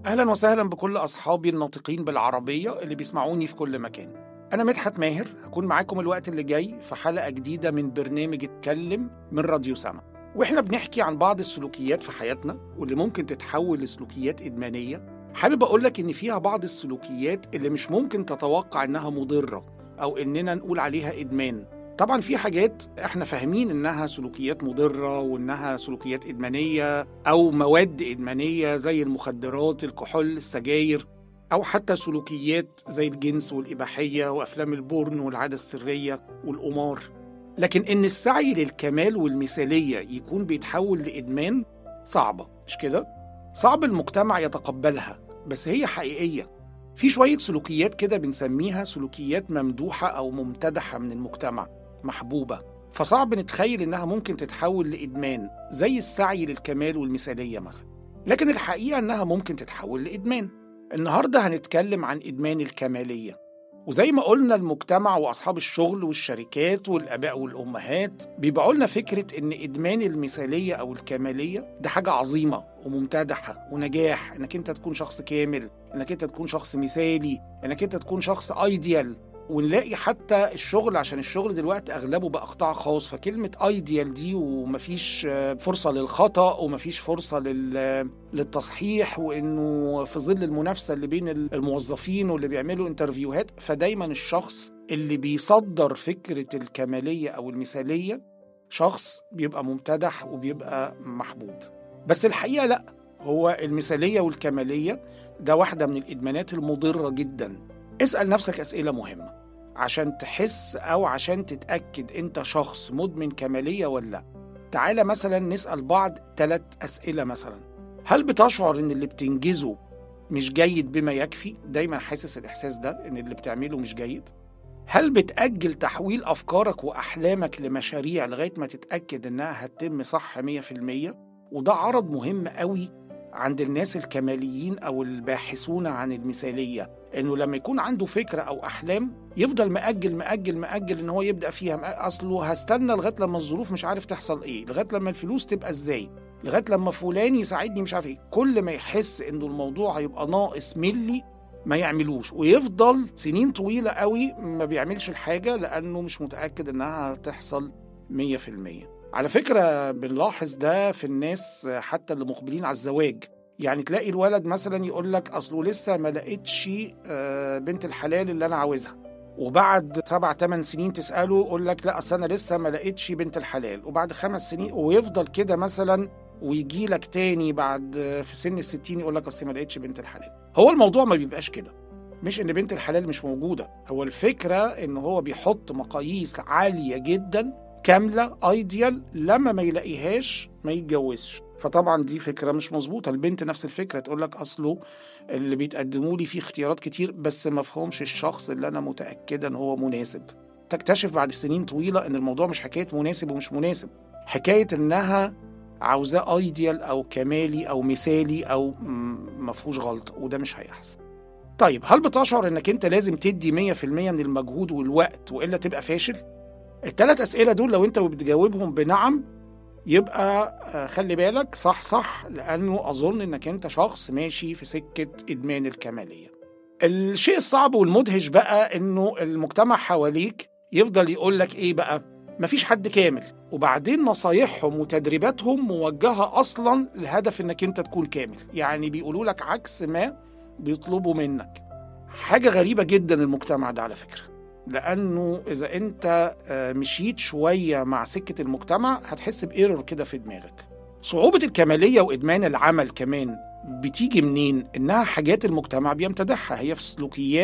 أهلا وسهلا بكل أصحابي الناطقين بالعربية اللي بيسمعوني في كل مكان أنا مدحت ماهر هكون معاكم الوقت اللي جاي في حلقة جديدة من برنامج اتكلم من راديو سما وإحنا بنحكي عن بعض السلوكيات في حياتنا واللي ممكن تتحول لسلوكيات إدمانية حابب أقولك إن فيها بعض السلوكيات اللي مش ممكن تتوقع إنها مضرة أو إننا نقول عليها إدمان طبعا في حاجات احنا فاهمين انها سلوكيات مضره وانها سلوكيات ادمانيه او مواد ادمانيه زي المخدرات الكحول السجاير او حتى سلوكيات زي الجنس والاباحيه وافلام البورن والعاده السريه والقمار لكن ان السعي للكمال والمثاليه يكون بيتحول لادمان صعبه مش كده صعب المجتمع يتقبلها بس هي حقيقيه في شويه سلوكيات كده بنسميها سلوكيات ممدوحه او ممتدحه من المجتمع محبوبة فصعب نتخيل إنها ممكن تتحول لإدمان زي السعي للكمال والمثالية مثلا لكن الحقيقة إنها ممكن تتحول لإدمان النهاردة هنتكلم عن إدمان الكمالية وزي ما قلنا المجتمع وأصحاب الشغل والشركات والآباء والأمهات بيبيعوا لنا فكرة إن إدمان المثالية أو الكمالية ده حاجة عظيمة وممتدحة ونجاح إنك أنت تكون شخص كامل إنك أنت تكون شخص مثالي إنك أنت تكون شخص أيديال ونلاقي حتى الشغل عشان الشغل دلوقتي اغلبه بقى قطاع خاص فكلمه ايديال دي ومفيش فرصه للخطا ومفيش فرصه للتصحيح وانه في ظل المنافسه اللي بين الموظفين واللي بيعملوا انترفيوهات فدايما الشخص اللي بيصدر فكره الكماليه او المثاليه شخص بيبقى ممتدح وبيبقى محبوب بس الحقيقه لا هو المثاليه والكماليه ده واحده من الادمانات المضره جدا اسأل نفسك أسئلة مهمة عشان تحس أو عشان تتأكد أنت شخص مدمن كمالية ولا لا تعالى مثلا نسأل بعض ثلاث أسئلة مثلا هل بتشعر أن اللي بتنجزه مش جيد بما يكفي دايما حاسس الإحساس ده أن اللي بتعمله مش جيد هل بتأجل تحويل أفكارك وأحلامك لمشاريع لغاية ما تتأكد إنها هتتم صح 100% وده عرض مهم قوي عند الناس الكماليين أو الباحثون عن المثالية انه لما يكون عنده فكره او احلام يفضل مأجل مأجل مأجل ان هو يبدا فيها اصله هستنى لغايه لما الظروف مش عارف تحصل ايه لغايه لما الفلوس تبقى ازاي لغايه لما فلان يساعدني مش عارف ايه كل ما يحس انه الموضوع هيبقى ناقص ملي ما يعملوش ويفضل سنين طويله قوي ما بيعملش الحاجه لانه مش متاكد انها هتحصل 100% على فكره بنلاحظ ده في الناس حتى اللي مقبلين على الزواج يعني تلاقي الولد مثلا يقول لك اصله لسه ما لقيتش بنت الحلال اللي انا عاوزها وبعد سبع ثمان سنين تساله يقول لك لا اصل انا لسه ما لقيتش بنت الحلال وبعد خمس سنين ويفضل كده مثلا ويجي لك تاني بعد في سن الستين يقول لك اصل ما لقيتش بنت الحلال هو الموضوع ما بيبقاش كده مش ان بنت الحلال مش موجوده هو الفكره ان هو بيحط مقاييس عاليه جدا كامله ايديال لما ما يلاقيهاش ما يتجوزش فطبعا دي فكره مش مظبوطه البنت نفس الفكره تقول لك اصله اللي بيتقدموا لي فيه اختيارات كتير بس ما فهمش الشخص اللي انا متاكده ان هو مناسب تكتشف بعد سنين طويله ان الموضوع مش حكايه مناسب ومش مناسب حكايه انها عاوزاه ايديال او كمالي او مثالي او ما فيهوش غلطه وده مش هيحصل طيب هل بتشعر انك انت لازم تدي 100% من المجهود والوقت والا تبقى فاشل الثلاث اسئله دول لو انت بتجاوبهم بنعم يبقى خلي بالك صح صح لانه اظن انك انت شخص ماشي في سكه ادمان الكماليه. الشيء الصعب والمدهش بقى انه المجتمع حواليك يفضل يقول لك ايه بقى؟ مفيش حد كامل وبعدين نصايحهم وتدريباتهم موجهه اصلا لهدف انك انت تكون كامل، يعني بيقولوا لك عكس ما بيطلبوا منك. حاجه غريبه جدا المجتمع ده على فكره. لانه اذا انت مشيت شويه مع سكه المجتمع هتحس بايرور كده في دماغك صعوبه الكماليه وادمان العمل كمان بتيجي منين انها حاجات المجتمع بيمتدحها هي في سلوكيات